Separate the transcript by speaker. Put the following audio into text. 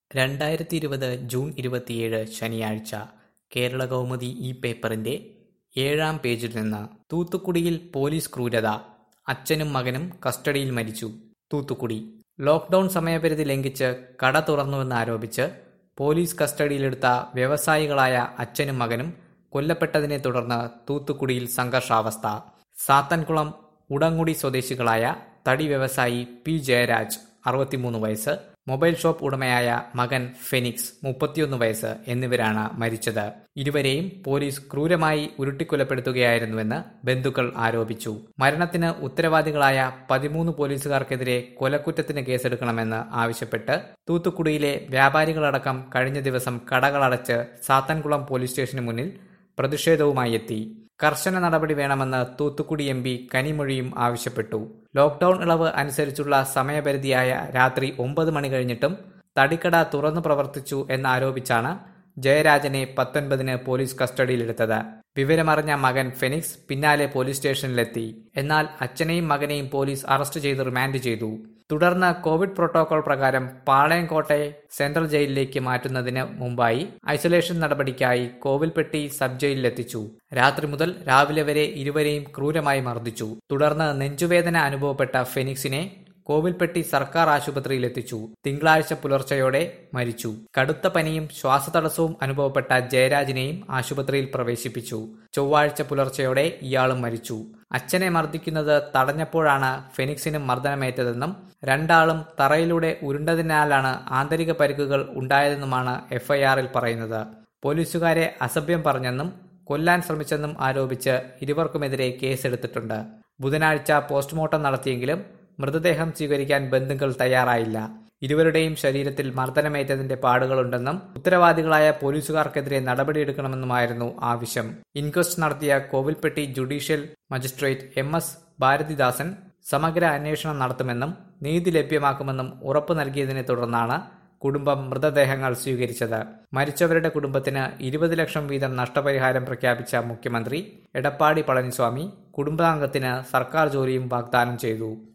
Speaker 1: രണ്ടായിരത്തി ഇരുപത് ജൂൺ ഇരുപത്തിയേഴ് ശനിയാഴ്ച കേരള കൗമുദി ഈ പേപ്പറിന്റെ ഏഴാം പേജിൽ നിന്ന് തൂത്തുക്കുടിയിൽ പോലീസ് ക്രൂരത അച്ഛനും മകനും കസ്റ്റഡിയിൽ മരിച്ചു തൂത്തുക്കുടി ലോക്ക്ഡൌൺ സമയപരിധി ലംഘിച്ച് കട തുറന്നുവെന്നാരോപിച്ച് പോലീസ് കസ്റ്റഡിയിലെടുത്ത വ്യവസായികളായ അച്ഛനും മകനും കൊല്ലപ്പെട്ടതിനെ തുടർന്ന് തൂത്തുക്കുടിയിൽ സംഘർഷാവസ്ഥ സാത്തൻകുളം ഉടങ്ങുടി സ്വദേശികളായ തടി വ്യവസായി പി ജയരാജ് അറുപത്തിമൂന്ന് വയസ്സ് മൊബൈൽ ഷോപ്പ് ഉടമയായ മകൻ ഫെനിക്സ് മുപ്പത്തിയൊന്ന് വയസ്സ് എന്നിവരാണ് മരിച്ചത് ഇരുവരെയും പോലീസ് ക്രൂരമായി ഉരുട്ടിക്കൊലപ്പെടുത്തുകയായിരുന്നുവെന്ന് ബന്ധുക്കൾ ആരോപിച്ചു മരണത്തിന് ഉത്തരവാദികളായ പതിമൂന്ന് പോലീസുകാർക്കെതിരെ കൊലക്കുറ്റത്തിന് കേസെടുക്കണമെന്ന് ആവശ്യപ്പെട്ട് തൂത്തുക്കുടിയിലെ വ്യാപാരികളടക്കം കഴിഞ്ഞ ദിവസം കടകളടച്ച് സാത്തൻകുളം പോലീസ് സ്റ്റേഷന് മുന്നിൽ പ്രതിഷേധവുമായി എത്തി കർശന നടപടി വേണമെന്ന് തൂത്തുക്കുടി എം പി കനിമൊഴിയും ആവശ്യപ്പെട്ടു ലോക്ഡൌൺ ഇളവ് അനുസരിച്ചുള്ള സമയപരിധിയായ രാത്രി ഒമ്പത് മണി കഴിഞ്ഞിട്ടും തടിക്കട തുറന്നു പ്രവർത്തിച്ചു എന്നാരോപിച്ചാണ് ജയരാജനെ പത്തൊൻപതിന് പോലീസ് കസ്റ്റഡിയിലെടുത്തത് വിവരമറിഞ്ഞ മകൻ ഫെനിക്സ് പിന്നാലെ പോലീസ് സ്റ്റേഷനിലെത്തി എന്നാൽ അച്ഛനെയും മകനെയും പോലീസ് അറസ്റ്റ് ചെയ്ത് റിമാൻഡ് ചെയ്തു തുടർന്ന് കോവിഡ് പ്രോട്ടോകോൾ പ്രകാരം പാളയംകോട്ടെ സെൻട്രൽ ജയിലിലേക്ക് മാറ്റുന്നതിന് മുമ്പായി ഐസൊലേഷൻ നടപടിക്കായി കോവിൽപ്പെട്ടി സബ് ജയിലിലെത്തിച്ചു രാത്രി മുതൽ രാവിലെ വരെ ഇരുവരെയും ക്രൂരമായി മർദ്ദിച്ചു തുടർന്ന് നെഞ്ചുവേദന അനുഭവപ്പെട്ട ഫെനിക്സിനെ കോവിൽപ്പെട്ടി സർക്കാർ ആശുപത്രിയിൽ എത്തിച്ചു തിങ്കളാഴ്ച പുലർച്ചെയോടെ മരിച്ചു കടുത്ത പനിയും ശ്വാസതടസ്സവും അനുഭവപ്പെട്ട ജയരാജിനെയും ആശുപത്രിയിൽ പ്രവേശിപ്പിച്ചു ചൊവ്വാഴ്ച പുലർച്ചെയോടെ ഇയാളും മരിച്ചു അച്ഛനെ മർദ്ദിക്കുന്നത് തടഞ്ഞപ്പോഴാണ് ഫെനിക്സിനും മർദ്ദനമേറ്റതെന്നും രണ്ടാളും തറയിലൂടെ ഉരുണ്ടതിനാലാണ് ആന്തരിക പരിക്കുകൾ ഉണ്ടായതെന്നുമാണ് എഫ്ഐആറിൽ പറയുന്നത് പോലീസുകാരെ അസഭ്യം പറഞ്ഞെന്നും കൊല്ലാൻ ശ്രമിച്ചെന്നും ആരോപിച്ച് ഇരുവർക്കുമെതിരെ കേസെടുത്തിട്ടുണ്ട് ബുധനാഴ്ച പോസ്റ്റ്മോർട്ടം നടത്തിയെങ്കിലും മൃതദേഹം സ്വീകരിക്കാൻ ബന്ധുക്കൾ തയ്യാറായില്ല ഇരുവരുടെയും ശരീരത്തിൽ മർദ്ദനമേറ്റതിന്റെ പാടുകളുണ്ടെന്നും ഉത്തരവാദികളായ പോലീസുകാർക്കെതിരെ നടപടിയെടുക്കണമെന്നുമായിരുന്നു ആവശ്യം ഇൻക്വസ്റ്റ് നടത്തിയ Kovilpatti judicial magistrate M S Bharathidasan സമഗ്ര അന്വേഷണം നടത്തുമെന്നും നീതി ലഭ്യമാക്കുമെന്നും ഉറപ്പു നൽകിയതിനെ തുടർന്നാണ് കുടുംബം മൃതദേഹങ്ങൾ സ്വീകരിച്ചത് മരിച്ചവരുടെ കുടുംബത്തിന് ഇരുപത് ലക്ഷം വീതം നഷ്ടപരിഹാരം പ്രഖ്യാപിച്ച മുഖ്യമന്ത്രി എടപ്പാടി പളനിസ്വാമി കുടുംബാംഗത്തിന് സർക്കാർ ജോലിയും വാഗ്ദാനം ചെയ്തു